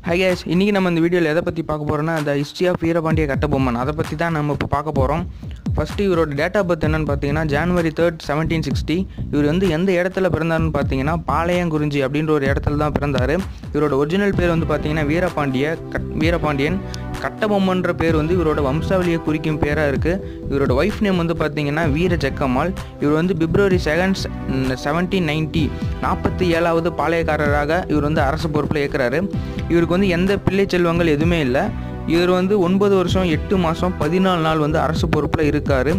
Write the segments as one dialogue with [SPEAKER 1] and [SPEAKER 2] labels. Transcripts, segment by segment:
[SPEAKER 1] high case இன்றைக்கி நம்ம இந்த வீடியோவில் எதை பற்றி பார்க்க போகிறோம்னா அந்த ஹிஸ்ட்ரி ஆஃப் வீரபாண்டிய கட்டபொம்மன் அதை பற்றி தான் நம்ம இப்போ பார்க்க போகிறோம் ஃபஸ்ட்டு இவரோட டேட் ஆஃப் பர்த் என்னன்னு பார்த்தீங்கன்னா ஜான்வரி தேர்ட் செவன்டீன் சிக்ஸ்டி இவர் வந்து எந்த இடத்துல பிறந்தாருன்னு பார்த்தீங்கன்னா பாளையங்குறிஞ்சி அப்படின்ற ஒரு இடத்துல தான் பிறந்தார் இவரோட ஒரிஜினல் பேர் வந்து பார்த்தீங்கன்னா வீரபாண்டிய கட் வீரபாண்டியன் கட்டபொம்மன்ற பேர் வந்து இவரோட வம்சாவளியை குறிக்கும் பேராக இருக்குது இவரோட ஒய்ஃப் நேம் வந்து பார்த்தீங்கன்னா வீர ஜக்கம்மாள் இவர் வந்து பிப்ரவரி செகண்ட் செவன்டீன் நைன்ட்டி நாற்பத்தி ஏழாவது பாளையக்காரராக இவர் வந்து அரசு பொறுப்பில் ஏற்கிறாரு இவருக்கு வந்து எந்த பிள்ளை செல்வங்கள் எதுவுமே இல்லை இவர் வந்து ஒன்பது வருஷம் எட்டு மாதம் பதினாலு நாள் வந்து அரசு பொறுப்பில் இருக்கார்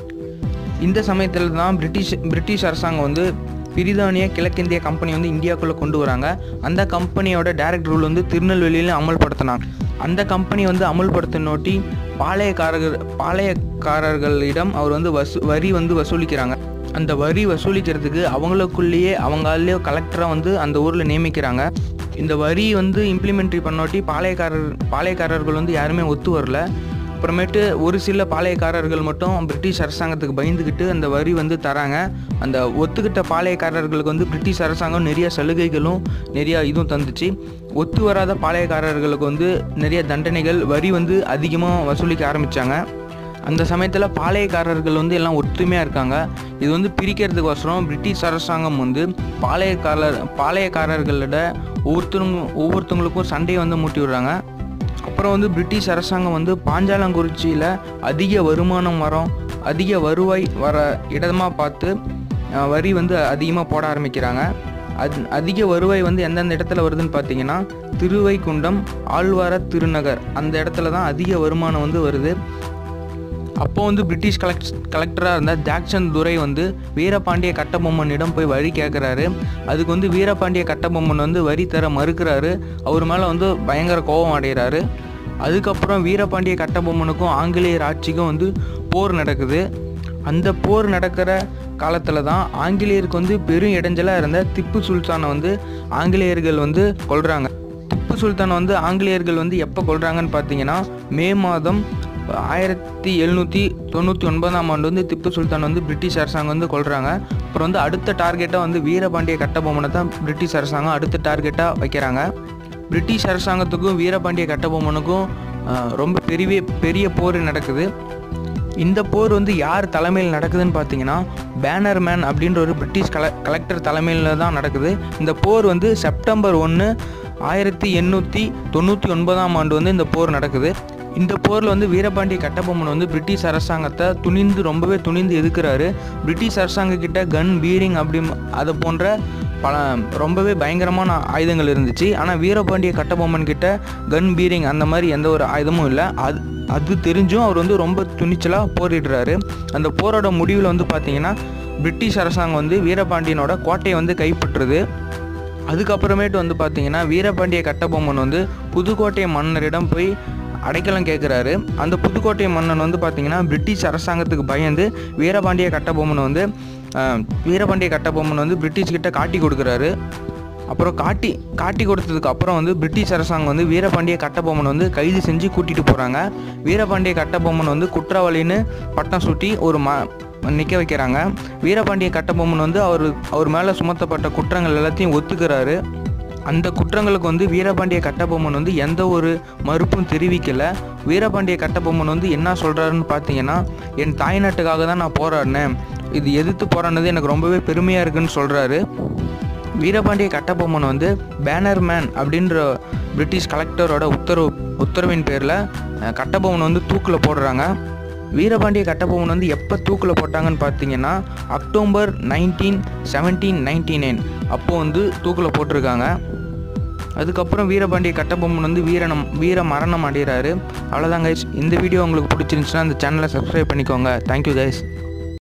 [SPEAKER 1] இந்த சமயத்தில் தான் பிரிட்டிஷ் பிரிட்டிஷ் அரசாங்கம் வந்து பிரிதானிய கிழக்கிந்திய கம்பெனி வந்து இந்தியாவுக்குள்ளே கொண்டு வராங்க அந்த கம்பெனியோட டைரக்ட் ரூல் வந்து திருநெல்வேலியில் அமல்படுத்தினாங்க அந்த கம்பெனி வந்து அமல்படுத்தினோட்டி பாளையக்காரர்கள் பாளையக்காரர்களிடம் அவர் வந்து வசூ வரி வந்து வசூலிக்கிறாங்க அந்த வரி வசூலிக்கிறதுக்கு அவங்களுக்குள்ளேயே அவங்களே கலெக்டராக வந்து அந்த ஊரில் நியமிக்கிறாங்க இந்த வரி வந்து இம்ப்ளிமெண்ட்ரி பண்ணோட்டி பாளையக்காரர் பாளையக்காரர்கள் வந்து யாருமே ஒத்து வரல அப்புறமேட்டு ஒரு சில பாளையக்காரர்கள் மட்டும் பிரிட்டிஷ் அரசாங்கத்துக்கு பயந்துக்கிட்டு அந்த வரி வந்து தராங்க அந்த ஒத்துக்கிட்ட பாளையக்காரர்களுக்கு வந்து பிரிட்டிஷ் அரசாங்கம் நிறைய சலுகைகளும் நிறைய இதுவும் தந்துச்சு ஒத்து வராத பாளையக்காரர்களுக்கு வந்து நிறைய தண்டனைகள் வரி வந்து அதிகமாக வசூலிக்க ஆரம்பித்தாங்க அந்த சமயத்தில் பாளையக்காரர்கள் வந்து எல்லாம் ஒற்றுமையாக இருக்காங்க இது வந்து பிரிக்கிறதுக்கோசரம் பிரிட்டிஷ் அரசாங்கம் வந்து பாளையக்காரர் பாளையக்காரர்களிட ஒவ்வொருத்தரும் ஒவ்வொருத்தவங்களுக்கும் சண்டையை வந்து மூட்டி விடுறாங்க அப்புறம் வந்து பிரிட்டிஷ் அரசாங்கம் வந்து பாஞ்சாலங்குறிச்சியில் அதிக வருமானம் வரும் அதிக வருவாய் வர இடமா பார்த்து அஹ், வரி வந்து அதிகமாக போட ஆரம்பிக்கிறாங்க அது அதிக வருவாய் வந்து எந்தெந்த இடத்துல வருதுன்னு பார்த்தீங்கன்னா திருவைகுண்டம் ஆழ்வார திருநகர் அந்த இடத்துல தான் அதிக வருமானம் வந்து வருது அப்போ வந்து பிரிட்டிஷ் கலெக்ட் கலெக்டராக இருந்த ஜாக்சன் துரை வந்து வீரபாண்டிய கட்டபொம்மனிடம் போய் வரி கேட்குறாரு அதுக்கு வந்து வீரபாண்டிய கட்டபொம்மன் வந்து வரி தர மறுக்கிறாரு அவர் மேலே வந்து பயங்கர கோபம் அடைகிறாரு அதுக்கப்புறம் வீரபாண்டிய கட்டபொம்மனுக்கும் ஆங்கிலேயர் ஆட்சிக்கும் வந்து போர் நடக்குது அந்த போர் நடக்கிற காலத்தில் தான் ஆங்கிலேயருக்கு வந்து பெரும் இடைஞ்சலாக இருந்த திப்பு சுல்தானை வந்து ஆங்கிலேயர்கள் வந்து கொல்றாங்க திப்பு சுல்தான் வந்து ஆங்கிலேயர்கள் வந்து எப்போ கொல்றாங்கன்னு பார்த்தீங்கன்னா மே மாதம் ஆயிரத்தி எழுநூற்றி தொண்ணூற்றி ஒன்பதாம் ஆண்டு வந்து திப்பு சுல்தான் வந்து பிரிட்டிஷ் அரசாங்கம் வந்து கொல்றாங்க அப்புறம் வந்து அடுத்த டார்கெட்டாக வந்து வீரபாண்டிய கட்டபொம்மனை தான் பிரிட்டிஷ் அரசாங்கம் அடுத்த டார்கெட்டாக வைக்கிறாங்க பிரிட்டிஷ் அரசாங்கத்துக்கும் வீரபாண்டிய கட்டபொம்மனுக்கும் ஆஹ், ரொம்ப பெரிய பெரிய போர் நடக்குது இந்த போர் வந்து யார் தலைமையில் நடக்குதுன்னு பார்த்தீங்கன்னா பேனர் மேன் அப்படின்ற ஒரு பிரிட்டிஷ் கல கலெக்டர் தலைமையில் தான் நடக்குது இந்த போர் வந்து செப்டம்பர் ஒன்று ஆயிரத்தி எண்ணூற்றி தொண்ணூற்றி ஒன்பதாம் ஆண்டு வந்து இந்த போர் நடக்குது இந்த போரில் வந்து வீரபாண்டிய கட்டபொம்மன் வந்து பிரிட்டிஷ் அரசாங்கத்தை துணிந்து ரொம்பவே துணிந்து எதுக்குறாரு பிரிட்டிஷ் அரசாங்க கிட்ட கன் பீரிங் அப்படி அது போன்ற பல ரொம்பவே பயங்கரமான ஆயுதங்கள் இருந்துச்சு ஆனால் வீரபாண்டிய கட்டபொம்மன் கிட்ட கன் பீரிங் அந்த மாதிரி எந்த ஒரு ஆயுதமும் இல்லை அது அது தெரிஞ்சும் அவர் வந்து ரொம்ப துணிச்சலாக போரிடுறாரு அந்த போரோட முடிவில் வந்து பார்த்தீங்கன்னா பிரிட்டிஷ் அரசாங்கம் வந்து வீரபாண்டியனோட கோட்டையை வந்து கைப்பற்றுது அதுக்கப்புறமேட்டு வந்து பார்த்தீங்கன்னா வீரபாண்டிய கட்டபொம்மன் வந்து புதுக்கோட்டை மன்னரிடம் போய் அடைக்கலம் கேட்குறாரு அந்த புதுக்கோட்டை மன்னன் வந்து பார்த்தீங்கன்னா பிரிட்டிஷ் அரசாங்கத்துக்கு பயந்து வீரபாண்டிய கட்டபொம்மன் வந்து ஆஹ், வீரபாண்டிய கட்டபொம்மன் வந்து பிரிட்டிஷ் கிட்ட காட்டி கொடுக்குறாரு அப்புறம் காட்டி காட்டி கொடுத்ததுக்கு அப்புறம் வந்து பிரிட்டிஷ் அரசாங்கம் வந்து வீரபாண்டிய கட்டபொம்மன் வந்து கைது செஞ்சு கூட்டிகிட்டு போகிறாங்க வீரபாண்டிய கட்டபொம்மன் வந்து குற்றவாளின்னு பட்டம் சுட்டி ஒரு ம நிற்க வைக்கிறாங்க வீரபாண்டிய கட்டபொம்மன் வந்து அவர் அவர் மேலே சுமத்தப்பட்ட குற்றங்கள் எல்லாத்தையும் ஒத்துக்கிறாரு அந்த குற்றங்களுக்கு வந்து வீரபாண்டிய கட்டபொம்மன் வந்து எந்த ஒரு மறுப்பும் தெரிவிக்கல வீரபாண்டிய கட்டபொம்மன் வந்து என்ன சொல்கிறாருன்னு பார்த்தீங்கன்னா என் தாய்நாட்டுக்காக தான் நான் போராடினேன் இது எதிர்த்து போராடினது எனக்கு ரொம்பவே பெருமையாக இருக்குன்னு சொல்கிறாரு வீரபாண்டிய கட்டபொம்மன் வந்து பேனர் மேன் அப்படின்ற பிரிட்டிஷ் கலெக்டரோட உத்தரவு உத்தரவின் பேரில் கட்டபொம்மன் வந்து தூக்கில் போடுறாங்க வீரபாண்டிய கட்டபொம்மன் வந்து எப்போ தூக்கில் போட்டாங்கன்னு பார்த்தீங்கன்னா October nineteen seventeen ninety nine அப்போது வந்து தூக்கில் போட்டிருக்காங்க அதுக்கப்புறம் வீரபாண்டிய கட்டபொம்மன் வந்து வீரணம் வீர மரணம் அடைகிறாரு அவ்வளோதான் கைஸ் இந்த வீடியோ உங்களுக்கு பிடிச்சிருந்துச்சுன்னா இந்த சேனலை சப்ஸ்கிரைப் பண்ணிக்கோங்க தேங்க்யூ கைஸ்